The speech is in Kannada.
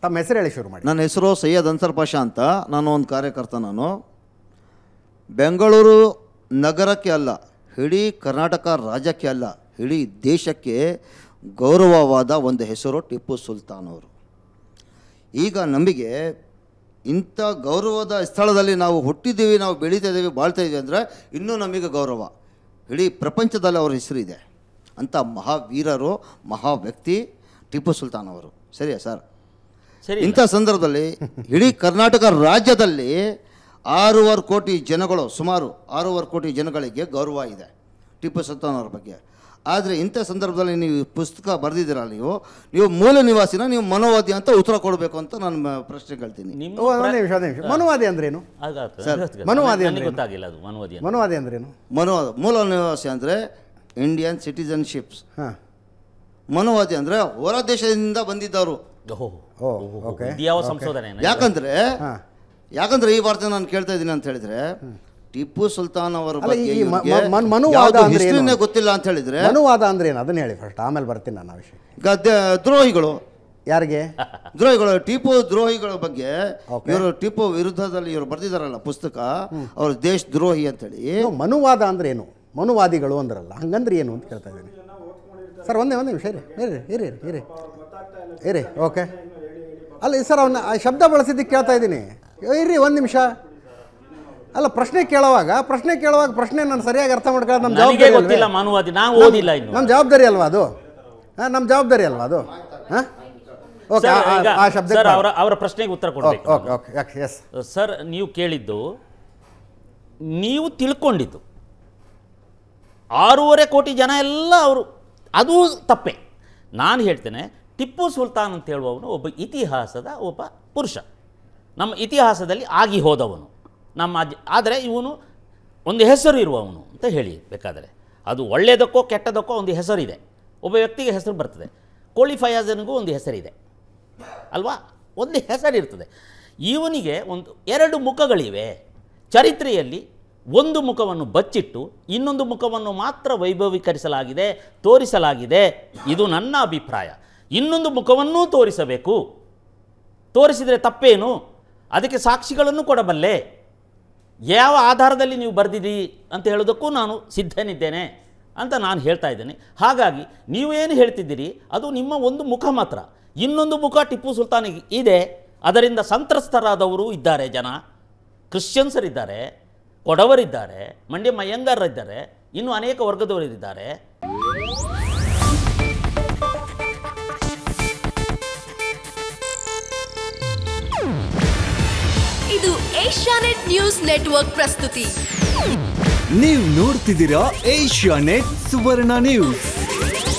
ತಮ್ಮ ಹೆಸರು ಹೇಳಿ ಶುರು ಮಾಡಿ ನನ್ನ ಹೆಸರು ಸೈಯದ್ ಅನ್ಸರ್ ಪಾಷಾ ಅಂತ ನಾನು ಒಂದು ಕಾರ್ಯಕರ್ತ ನಾನು ಬೆಂಗಳೂರು ನಗರಕ್ಕೆ ಅಲ್ಲ ಇಡೀ ಕರ್ನಾಟಕ ರಾಜ್ಯಕ್ಕೆ ಅಲ್ಲ ಇಡೀ ದೇಶಕ್ಕೆ ಗೌರವವಾದ ಒಂದು ಹೆಸರು ಟಿಪ್ಪು ಸುಲ್ತಾನ್ ಅವರು ಈಗ ನಮಗೆ ಇಂಥ ಗೌರವದ ಸ್ಥಳದಲ್ಲಿ ನಾವು ಹುಟ್ಟಿದ್ದೀವಿ ನಾವು ಬೆಳೀತಾ ಇದ್ದೀವಿ ಬಾಳ್ತಾ ಇದ್ದೀವಿ ಅಂದರೆ ಇನ್ನೂ ನಮಗೆ ಗೌರವ ಇಡೀ ಪ್ರಪಂಚದಲ್ಲಿ ಅವ್ರ ಹೆಸರಿದೆ ಅಂಥ ಮಹಾವೀರರು ಮಹಾ ವ್ಯಕ್ತಿ ಟಿಪ್ಪು ಸುಲ್ತಾನ್ ಅವರು ಸರಿಯಾ ಸರ್ ಸರಿ ಇಂಥ ಸಂದರ್ಭದಲ್ಲಿ ಇಡೀ ಕರ್ನಾಟಕ ರಾಜ್ಯದಲ್ಲಿ ಆರೂವರೆ ಕೋಟಿ ಜನಗಳು ಸುಮಾರು ಆರೂವರೆ ಕೋಟಿ ಜನಗಳಿಗೆ ಗೌರವ ಇದೆ ಟಿಪ್ಪು ಸುಲ್ತಾನ್ ಅವ್ರ ಬಗ್ಗೆ ಆದರೆ ಇಂಥ ಸಂದರ್ಭದಲ್ಲಿ ನೀವು ಈ ಪುಸ್ತಕ ಬರೆದಿದ್ದೀರಲ್ಲ ನೀವು ನೀವು ಮೂಲ ನಿವಾಸಿನ ನೀವು ಮನೋವಾದಿ ಅಂತ ಉತ್ತರ ಕೊಡಬೇಕು ಅಂತ ನಾನು ಮ- ಪ್ರಶ್ನೆ ಕೇಳ್ತೀನಿ ನಿಮ್ಮ ಓ, ಒಂದು ನಿಮಿಷ ಒಂದು ನಿಮಿಷ ಮನುವಾದಿ ಅಂದ್ರೇನು ಆಗಾತು. ಸರ್, ಗೊತ್ತಿಲ್ಲ. ಮನುವಾದಿ ನನಗೆ ಅಂದ್ರೆ ಏನು? ಗೊತ್ತಾಗಿಲ್ಲ ಅದು ಮನುವಾದಿ ಅಂತ. ಮನುವಾದಿ ಅಂದ್ರೇನು ಮನೋ ಮೂಲ ನಿವಾಸಿ ಅಂದರೆ ಇಂಡಿಯನ್ ಸಿಟಿಸನ್ಶಿಪ್ಸ್ ಹಾಂ ಮನೋವಾದಿ ಅಂದರೆ ಹೊರ ದೇಶದಿಂದ ಬಂದಿದ್ದವರು ಓಹೋ ಓ ಓಹೋ. ಓಕೆ ಇದು ಯಾವ ಸಂಶೋಧನೆ ಯಾಕಂದ್ರೆ ಹಾಂ ಯಾಕಂದ್ರೆ ಈ ವಾರ್ತೆ ನಾನು ಕೇಳ್ತಾ ಇದ್ದೀನಿ ಅಂತ ಹೇಳಿದ್ರೆ ಟಿಪ್ಪು ಸುಲ್ತಾನ್ ಅವರ ಅಲ್ಲ, ಬಗ್ಗೆ ಈ ಮ- ಇವ್ರಿಗೆ ಮ- ಮನ್- ಮನುವಾದ ಯಾವ್ದು ಅಂದ್ರೆ ಏನು? ಹಿಸ್ಟ್ರಿನೇ ಗೊತ್ತಿಲ್ಲ ಅಂತ ಹೇಳಿದ್ರೆ ಮನುವಾದ ಅಂದ್ರೆ ಏನು ಅದನ್ನ ಹೇಳಿ ಫಸ್ಟ್ ಆಮೇಲೆ ಬರ್ತೀನಿ ನಾನು ಆ ವಿಷಯ ಈಗ ದ- ದ್ರೋಹಿಗಳು ಯಾರಿಗೆ ದ್ರೋಹಿಗಳು ಟಿಪ್ಪು ದ್ರೋಹಿಗಳ ಬಗ್ಗೆ Okay. ಇವರು ಟಿಪ್ಪು ವಿರುದ್ಧದಲ್ಲಿ ಇವರು ಬರ್ದಿದಾರಲ್ಲ ಪುಸ್ತಕ ಅವರು ದೇಶ ದ್ರೋಹಿ ಅಂತೇಳಿ ಇದು ಮನುವಾದ ಅಂದ್ರೆ ಏನು ಮನುವಾದಿಗಳು ಅಂದ್ರಲ್ಲ ಹಂಗಂದ್ರೆ ಏನು ಅಂತ ಕೇಳ್ತಾ ಇದ್ದೀನಿ ಸರ್ ಒಂದೇ ಒಂದೇ ನಿಮಿಷ ಇರಿ ಇರಿ ಇರಿ ಇರಿ ಇರಿ ಇರಿ ಓಕೆ ಅಲ್ಲ ಸರ್ ಅವನ್ನ ಆ ಶಬ್ದ ಬಳಸಿದ್ದಕ್ಕೆ ಕೇಳ್ತಾ ಇದ್ದೀನಿ ಇರಿ ಒಂದು ನಿಮಿಷ ಅಲ್ಲ ಪ್ರಶ್ನೆ ಕೇಳುವಾಗ ಪ್ರಶ್ನೆ ಕೇಳುವಾಗ ಪ್ರಶ್ನೆ ನಾನು ಸರಿಯಾಗಿ ಅರ್ಥ ಮಾಡ್ಕೊಳ್ಳೋದು ನಮ್ಮ ನನಗೆ ಜವಾಬ್ದಾರಿ ಗೊತ್ತಿಲ್ಲ ಅಲ್ವೇ? ಮಾನವಾದಿ ನಾವು ಓದಿಲ್ಲ ಇನ್ನು ನಮ್ಮ ಜವಾಬ್ದಾರಿ ಅಲ್ವಾ ಅದು ಹಾಂ ನಮ್ಮ ಜವಾಬ್ದಾರಿ ಅಲ್ವಾ ಅದು ಹಾಂ ಓಕೆ ಸರ್, ಈಗ ಆ ಶಬ್ದ ಸರ್ ಅವರ ಅವರ ಪ್ರಶ್ನೆಗೆ ಉತ್ತರ ಓಕೆ ಕೊಡಬೇಕು ಓಕೆ ಓಕೆ ಯಾಕೆ ಎಸ್ ಸರ್ ನೀವು ಕೇಳಿದ್ದು ನೀವು ತಿಳ್ಕೊಂಡಿದ್ದು ಆರೂವರೆ ಕೋಟಿ ಜನ ಎಲ್ಲ ಅವರು ಅದು ತಪ್ಪೆ ನಾನು ಹೇಳ್ತೇನೆ ಟಿಪ್ಪು ಸುಲ್ತಾನ್ ಅಂತ ಹೇಳುವವನು ಒಬ್ಬ ಇತಿಹಾಸದ ಒಬ್ಬ ಪುರುಷ ನಮ್ಮ ಇತಿಹಾಸದಲ್ಲಿ ಆಗಿ ಹೋದವನು ನಮ್ಮ ಅಜ್ಜ ಆದರೆ ಇವನು ಒಂದು ಹೆಸರು ಇರುವವನು ಅಂತ ಹೇಳಿ ಬೇಕಾದರೆ ಅದು ಒಳ್ಳೆಯದಕ್ಕೋ ಕೆಟ್ಟದಕ್ಕೋ ಒಂದು ಹೆಸರಿದೆ ಒಬ್ಬ ವ್ಯಕ್ತಿಗೆ ಹೆಸರು ಬರ್ತದೆ ಕೋಳಿ ಫಯಾಜನಿಗೂ ಒಂದು ಹೆಸರಿದೆ ಅಲ್ವಾ ಒಂದು ಹೆಸರಿರ್ತದೆ ಇವನಿಗೆ ಒಂದು ಎರಡು ಮುಖಗಳಿವೆ ಚರಿತ್ರೆಯಲ್ಲಿ ಒಂದು ಮುಖವನ್ನು ಬಚ್ಚಿಟ್ಟು ಇನ್ನೊಂದು ಮುಖವನ್ನು ಮಾತ್ರ ವೈಭವೀಕರಿಸಲಾಗಿದೆ ತೋರಿಸಲಾಗಿದೆ ಇದು ನನ್ನ ಅಭಿಪ್ರಾಯ ಇನ್ನೊಂದು ಮುಖವನ್ನೂ ತೋರಿಸಬೇಕು ತೋರಿಸಿದರೆ ತಪ್ಪೇನು ಅದಕ್ಕೆ ಸಾಕ್ಷಿಗಳನ್ನು ಕೊಡಬಲ್ಲೆ ಯಾವ ಆಧಾರದಲ್ಲಿ ನೀವು ಬರೆದಿದ್ದೀರಿ ಅಂತ ಹೇಳೋದಕ್ಕೂ ನಾನು ಸಿದ್ಧನಿದ್ದೇನೆ ಅಂತ ನಾನು ಹೇಳ್ತಾ ಇದ್ದೇನೆ ಹಾಗಾಗಿ ನೀವೇನು ಹೇಳ್ತಿದ್ದೀರಿ ಅದು ನಿಮ್ಮ ಒಂದು ಮುಖ ಮಾತ್ರ ಇನ್ನೊಂದು ಮುಖ ಟಿಪ್ಪು ಸುಲ್ತಾನಿಗೆ ಇದೆ ಅದರಿಂದ ಸಂತ್ರಸ್ತರಾದವರು ಇದ್ದಾರೆ ಜನ ಕ್ರಿಶ್ಚಿಯನ್ಸರಿದ್ದಾರೆ ಕೊಡವರಿದ್ದಾರೆ ಮಂಡ್ಯ ಮಯ್ಯಂಗಾರರಿದ್ದಾರೆ ಇನ್ನು ಅನೇಕ ವರ್ಗದವರಿದ್ದಾರೆ ಇದು ಏಷ್ಯಾನೆಟ್ ನ್ಯೂಸ್ ನೆಟ್ವರ್ಕ್ ಪ್ರಸ್ತುತಿ ನೀವು ನೋಡ್ತಿದ್ದೀರಾ ಏಷ್ಯಾ ನೆಟ್ ಸುವರ್ಣ ನ್ಯೂಸ್